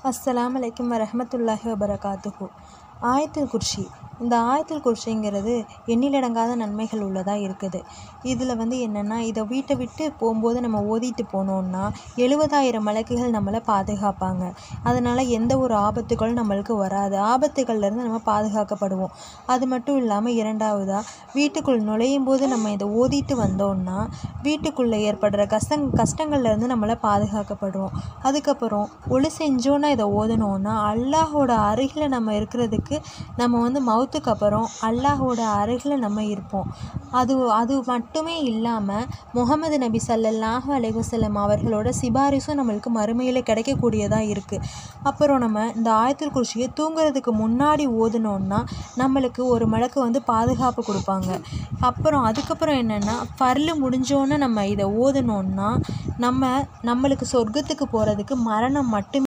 அஸ்ஸலாமு அலைக்கும் வரஹமத்துல்லாஹி வபரகாத்துஹு ஆயத்துல் குர்ஷி இந்த ஆயத்துல் குர்ஷிங்கிறது எண்ணிலடங்காத நன்மைகள் உள்ளதாக இருக்குது இதில் வந்து என்னென்னா இதை வீட்டை விட்டு போகும்போது நம்ம ஓதிட்டு போனோம்னா எழுபதாயிரம் மலக்குகள் நம்மளை பாதுகாப்பாங்க அதனால் எந்த ஒரு ஆபத்துகளும் நம்மளுக்கு வராது ஆபத்துகள்லேருந்து நம்ம பாதுகாக்கப்படுவோம் அது மட்டும் இல்லாமல் இரண்டாவதாக வீட்டுக்குள் நுழையும் போது நம்ம இதை ஓதிட்டு வந்தோம்னா வீட்டுக்குள்ளே ஏற்படுற கஷ்டங் கஷ்டங்கள்லேருந்து நம்மளை பாதுகாக்கப்படுவோம் அதுக்கப்புறம் ஒளி செஞ்சோன்னா இதை ஓதனோன்னா அல்லாஹோட அருகில் நம்ம இருக்கிறதுக்கு நம்ம வந்து மௌத்துக்கு அப்புறம் அல்லாஹோட அருகில் நம்ம இருப்போம் அது அது மட்டுமே இல்லாமல் முகமது நபி ஸல்லல்லாஹு அலைஹி வஸல்லம் அவர்களோட சிபாரிசும் நம்மளுக்கு மறுமையில் கிடைக்கக்கூடியதாக இருக்குது அப்புறம் நம்ம இந்த ஆயத்துல் குர்ஷியை தூங்குறதுக்கு முன்னாடி ஓதுனோன்னா நம்மளுக்கு ஒரு மலக்கு வந்து பாதுகாப்பு கொடுப்பாங்க அப்புறம் அதுக்கப்புறம் என்னென்னா பர்லு முடிஞ்சோன்னே நம்ம இதை ஓதுனோன்னா நம்ம நம்மளுக்கு சொர்க்கத்துக்கு போகிறதுக்கு மரணம் மட்டுமே